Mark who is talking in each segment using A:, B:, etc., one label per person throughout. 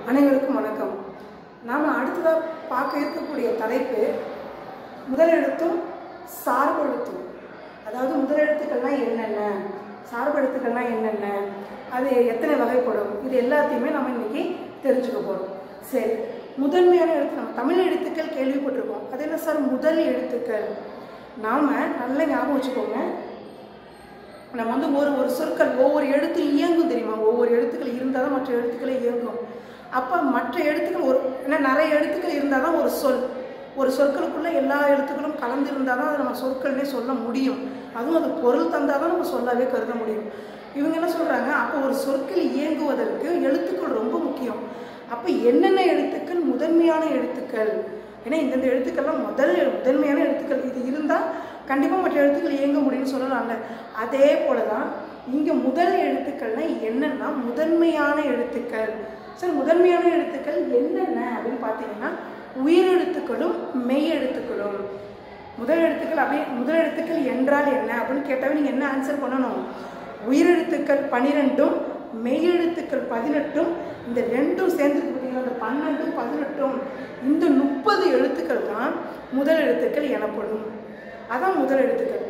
A: அனைவருக்கும் வணக்கம் நாம் அடுத்ததாக பார்க்க இருக்கக்கூடிய தலைப்பு முதலெழுத்தும் சார்பெழுத்தும் அதாவது முதலெழுத்துக்கள்லாம் என்னென்ன சார்பெழுத்துக்கள்லாம் என்னென்ன அது எத்தனை வகைப்படும் இது எல்லாத்தையுமே நம்ம இன்னைக்கு தெரிஞ்சுக்க போகிறோம் சரி முதன்மையான எழுத்து நம்ம தமிழ் எழுத்துக்கள் கேள்விப்பட்டிருக்கோம் அது என்ன சார் முதல் எழுத்துக்கள் நாம் நல்லா ஞாபகம் வச்சுக்கோங்க நம்ம வந்து ஒரு ஒரு சொற்கள் ஒவ்வொரு எழுத்து இயங்கும் தெரியுமா ஒவ்வொரு எழுத்துக்கள் இருந்தால் தான் மற்ற எழுத்துக்களே இயங்கும் அப்போ மற்ற எழுத்துக்கள் ஒரு ஏன்னா நிறைய எழுத்துக்கள் இருந்தால் தான் ஒரு சொல் ஒரு சொற்களுக்குள்ளே எல்லா எழுத்துக்களும் கலந்து இருந்தால் தான் அதை நம்ம சொற்கள்னே சொல்ல முடியும் அதுவும் அது பொருள் தந்தால் தான் நம்ம சொல்லவே கருத முடியும் இவங்க என்ன சொல்கிறாங்க அப்போ ஒரு சொற்கள் இயங்குவதற்கு எழுத்துக்கள் ரொம்ப முக்கியம் அப்போ என்னென்ன எழுத்துக்கள் முதன்மையான எழுத்துக்கள் ஏன்னா இந்தந்த எழுத்துக்கள்லாம் முதல் முதன்மையான எழுத்துக்கள் இது இருந்தால் கண்டிப்பாக மற்ற எழுத்துக்கள் இயங்க முடியும்னு சொல்லலாம்ல அதே போல தான் இங்கே முதல் எழுத்துக்கள்னா என்னென்னா முதன்மையான எழுத்துக்கள் சரி முதன்மையான எழுத்துக்கள் என்னென்ன அப்படின்னு பார்த்தீங்கன்னா உயிரெழுத்துக்களும் மெய் எழுத்துக்களும் முதல் எழுத்துக்கள் அப்படியே முதல் எழுத்துக்கள் என்றால் என்ன அப்படின்னு கேட்டாவே நீங்கள் என்ன ஆன்சர் பண்ணணும் உயிரெழுத்துக்கள் பனிரெண்டும் மெய்யெழுத்துக்கள் பதினெட்டும் இந்த ரெண்டும் சேர்ந்துருக்கு பார்த்தீங்களா இந்த பன்னெண்டும் பதினெட்டும் இந்த முப்பது எழுத்துக்கள் தான் முதல் எழுத்துக்கள் எனப்படும் அதான் முதல் எழுத்துக்கள்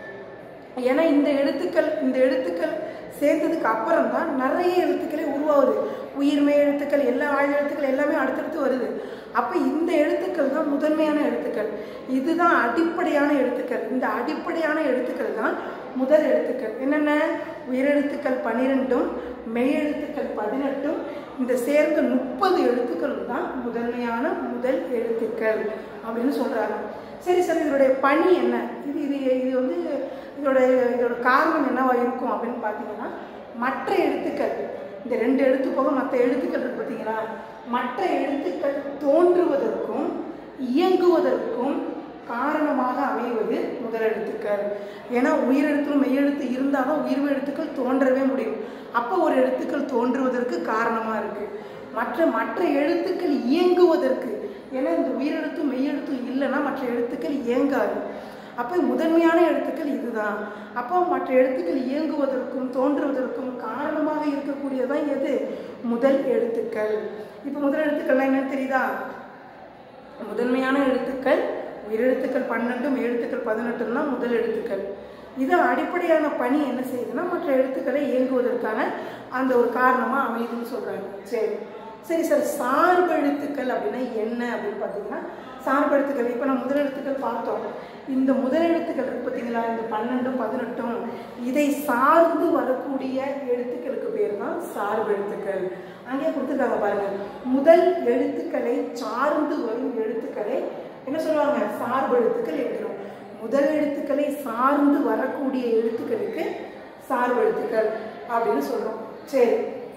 A: ஏன்னா இந்த எழுத்துக்கள் இந்த எழுத்துக்கள் சேர்ந்ததுக்கு அப்புறம் தான் நிறைய எழுத்துக்களே உருவாகுது உயிர்மை எழுத்துக்கள் எல்லா ஆயுத எழுத்துக்கள் எல்லாமே அடுத்தடுத்து வருது அப்போ இந்த எழுத்துக்கள் தான் முதன்மையான எழுத்துக்கள் இதுதான் அடிப்படையான எழுத்துக்கள் இந்த அடிப்படையான எழுத்துக்கள் தான் முதல் எழுத்துக்கள் என்னென்ன உயிரெழுத்துக்கள் பன்னிரெண்டும் மெய்யெழுத்துக்கள் பதினெட்டும் இந்த சேர்ந்த முப்பது எழுத்துக்களும் தான் முதன்மையான முதல் எழுத்துக்கள் அப்படின்னு சொல்கிறாங்க சரி சார் இதனுடைய பணி என்ன இது இது இது வந்து இதோட இதோட காரணம் என்னவா இருக்கும் அப்படின்னு பார்த்தீங்கன்னா மற்ற எழுத்துக்கள் இந்த ரெண்டு எழுத்து போக மற்ற எழுத்துக்கள் இருக்கு பார்த்தீங்களா மற்ற எழுத்துக்கள் தோன்றுவதற்கும் இயங்குவதற்கும் காரணமாக அமைவது முதல் எழுத்துக்கள் ஏன்னா உயிரெழுத்தும் மெய்யெழுத்து இருந்தால் தான் உயிர்மை எழுத்துக்கள் தோன்றவே முடியும் அப்போ ஒரு எழுத்துக்கள் தோன்றுவதற்கு காரணமாக இருக்குது மற்ற மற்ற எழுத்துக்கள் இயங்குவதற்கு ஏன்னா இந்த உயிரெழுத்தும் மெய்யெழுத்தும் இல்லைன்னா மற்ற எழுத்துக்கள் இயங்காது அப்போ முதன்மையான எழுத்துக்கள் இதுதான் அப்போ மற்ற எழுத்துக்கள் இயங்குவதற்கும் தோன்றுவதற்கும் காரணமாக இருக்கக்கூடியதான் எது முதல் எழுத்துக்கள் இப்போ முதல் எழுத்துக்கள்லாம் என்னன்னு தெரியுதா முதன்மையான எழுத்துக்கள் உயிரெழுத்துக்கள் பன்னெண்டும் எழுத்துக்கள் பதினெட்டும் தான் முதல் எழுத்துக்கள் இது அடிப்படையான பணி என்ன செய்யுதுன்னா மற்ற எழுத்துக்களை இயங்குவதற்கான அந்த ஒரு காரணமாக அமையுதுன்னு சொல்கிறாங்க சரி சரி சார் சார்பெழுத்துக்கள் அப்படின்னா என்ன அப்படின்னு பார்த்தீங்கன்னா சார்பெழுத்துக்கள் இப்போ நம்ம முதலெழுத்துக்கள் பார்த்தோம் இந்த முதலெழுத்துக்கள் இருக்கு பார்த்தீங்களா இந்த பன்னெண்டும் பதினெட்டும் இதை சார்ந்து வரக்கூடிய எழுத்துக்களுக்கு பேர் தான் சார்பெழுத்துக்கள் அங்கே கொடுத்துருக்காங்க பாருங்க முதல் எழுத்துக்களை சார்ந்து வரும் எழுத்துக்களை என்ன சொல்லுவாங்க சார்பெழுத்துக்கள் என்கிறோம் முதல் எழுத்துக்களை சார்ந்து வரக்கூடிய எழுத்துக்களுக்கு சார்பெழுத்துக்கள் அப்படின்னு சொல்கிறோம் சரி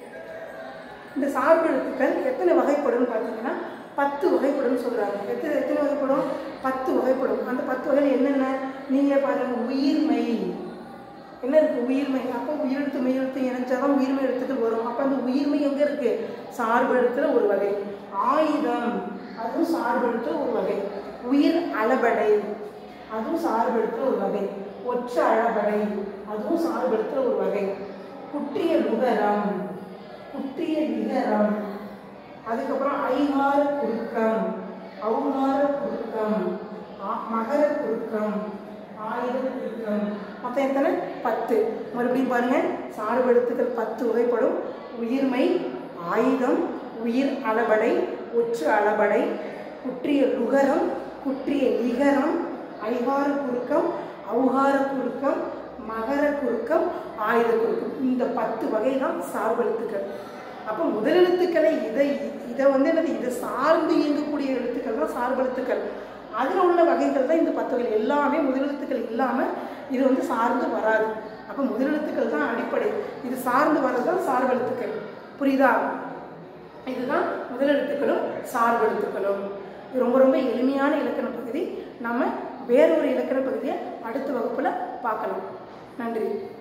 A: இந்த சார்பு எழுத்துக்கள் எத்தனை வகைப்படும் பார்த்தீங்கன்னா பத்து வகைப்படும் சொல்கிறாங்க எத்தனை எத்தனை வகைப்படும் பத்து வகைப்படும் அந்த பத்து வகையில் என்னென்ன நீங்கள் பாருங்கள் உயிர்மை என்ன இருக்குது உயிர்மை அப்போ உயிரெழுத்து மெய்யெழுத்து இணைச்சா தான் உயிர்மை எழுத்துக்கள் வரும் அப்போ அந்த உயிர்மை எங்கே இருக்குது சார்பு எழுத்துல ஒரு வகை ஆயுதம் அதுவும் சார்பு எழுத்துல ஒரு வகை உயிர் அளபடை அதுவும் சார்பு எழுத்துல ஒரு வகை ஒற்ற அளபடை அதுவும் சார்பு எழுத்துல ஒரு வகை குற்றிய நுகரம் குற்றிய நிகரம் அதுக்கப்புறம் ஐகார குறுக்கம் ஔகார குறுக்கம் மகர குறுக்கம் ஆயுத குறுக்கம் மொத்தம் எத்தனை பத்து மறுபடியும் பாருங்க சார்பு எழுத்துக்கள் பத்து வகைப்படும் உயிர்மை ஆயுதம் உயிர் அளபடை ஒற்று அளபடை குற்றிய லுகரம் குற்றிய லிகரம் ஐகார குறுக்கம் ஔகார குறுக்கம் மகர குறுக்கம் ஆயுத குறுக்கம் இந்த பத்து வகை தான் சார்பெழுத்துக்கள் அப்போ முதலெழுத்துக்களை இதை இதை வந்து என்னது இதை சார்ந்து இயங்கக்கூடிய எழுத்துக்கள் தான் சார்பெழுத்துக்கள் அதில் உள்ள வகைகள் தான் இந்த பத்து வகை எல்லாமே முதலெழுத்துக்கள் இல்லாமல் இது வந்து சார்ந்து வராது அப்போ முதலெழுத்துக்கள் தான் அடிப்படை இது சார்ந்து வர்றது தான் சார்பெழுத்துக்கள் புரியுதா இதுதான் முதலெழுத்துக்களும் சார்பெழுத்துக்களும் இது ரொம்ப ரொம்ப எளிமையான இலக்கண பகுதி நம்ம வேறொரு இலக்கண பகுதியை அடுத்த வகுப்பில் பார்க்கலாம் நன்றி